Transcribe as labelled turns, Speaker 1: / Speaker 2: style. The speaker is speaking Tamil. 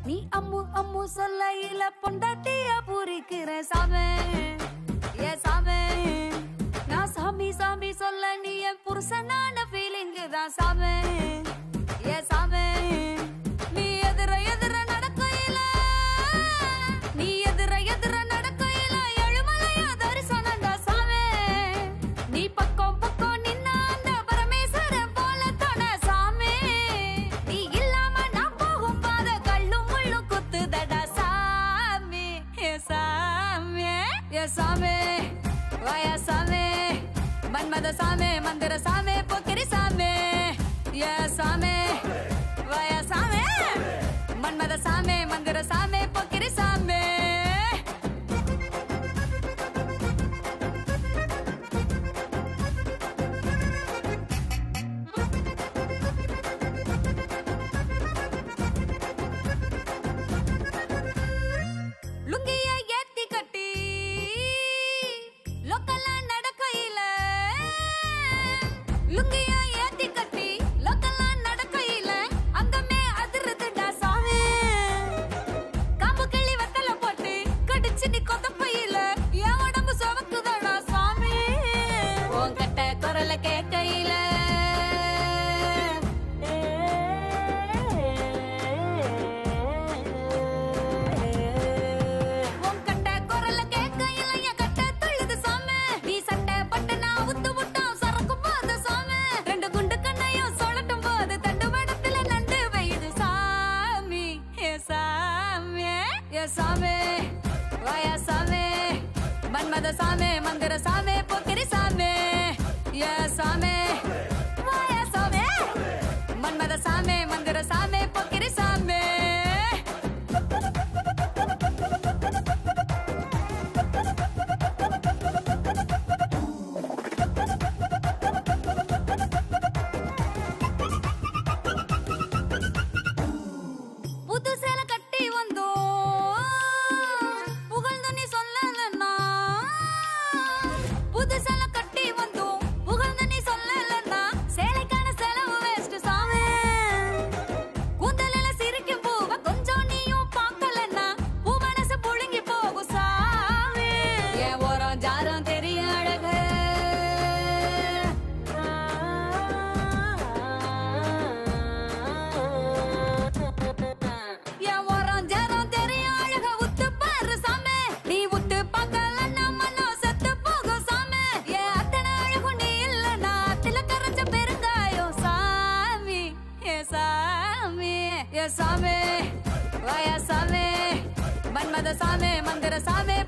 Speaker 1: நீ அம்மு அம்மு சொல்லையில பொண்டாட்டிய பூரிக்கிற சாமே ஏ சாமே நான் சாமி சாமி சொல்ல நீ என் புருஷனான ஃபீலிங் தான் சாமே ஏ சாமே நீ எதிர எதிர நடக்கையில நீ எதிர எதிர நடக்கையில எழுமலையா தரிசனண்டா சாமே நீ பக்கம் பக்கம் நின்ன அந்த பரமேஸ்வரன் போல தொட சாமே நீ இல்லாம நான் போகும் பாத கல்லும் முள்ளும் குத்துதடா சாமி ஏ சாமி ஏ சாமி வய சாமி மன்மத சாமி மந்திர சாமி பொக்கிரி சாமி ஏ சாமி வய சாமி மன்மத சாமி மந்திர சாமி பொக்கிரி சாமி லுங்கிய ஏத்தி கட்டி லோக்கல்ல நடக்கையில லுங்கிய ஏத்தி கட்டி லோக்கல்ல நடக்கையில அங்கமே அதிருதுடா சாமி காம்பு கிள்ளி வத்தல போட்டு கடிச்சு நீ கொதப்பையில என் உடம்பு சுமக்குதடா சாமி உன் கட்ட குரல கேட்கையில உன் கட்ட குரல கேட்கையில என் கட்ட துள்ளுது சாமி நீ சட்டை பட்டு நான் உத்து விட்டோம் சரக்கும் போது சாமி ரெண்டு குண்டு கண்ணையும் சொல்லட்டும் போது தண்டு வடத்துல நண்டு பெய்யுது சாமி ஏ சாமி ஏ சாமி வாயா சாமி மன்மத சாமி மந்திர சாமி பொக்கிரி சாமி ஏ சாமி வாயா சாமி மன்மத சாமி மந்திர சாமி பொக்கிரி சாமி புது சேலை கட்டி வந்தோம் புகழ்ந்து நீ சொல்லலன்னா புது சேலை கட்டி வந்தோம் புகழ்ந்து நீ சொல்லலன்னா சேலைக்கான செலவு வேஸ்ட் சாமி கூந்தலில சிரிக்கும் பூவ கொஞ்சம் நீயும் பார்க்கலன்னா பூ மனசு புழுங்கி போகும் சாமி என் ஓரம் ஜாரம் தெரியும் அழகு என் ஓரம் ஜாரம் தெரியும் அழக உத்து பாரு சாமி நீ உத்து பார்க்கலன்னா மனம் செத்து போகும் சாமி என் அத்தனை அழகு நீ இல்லைன்னா அத்தில கரைச்ச பெருங்காயம் சாமி ஏ சாமி ஏ சாமி வாயா சாமி மன்மத சாமி மந்திர சாமி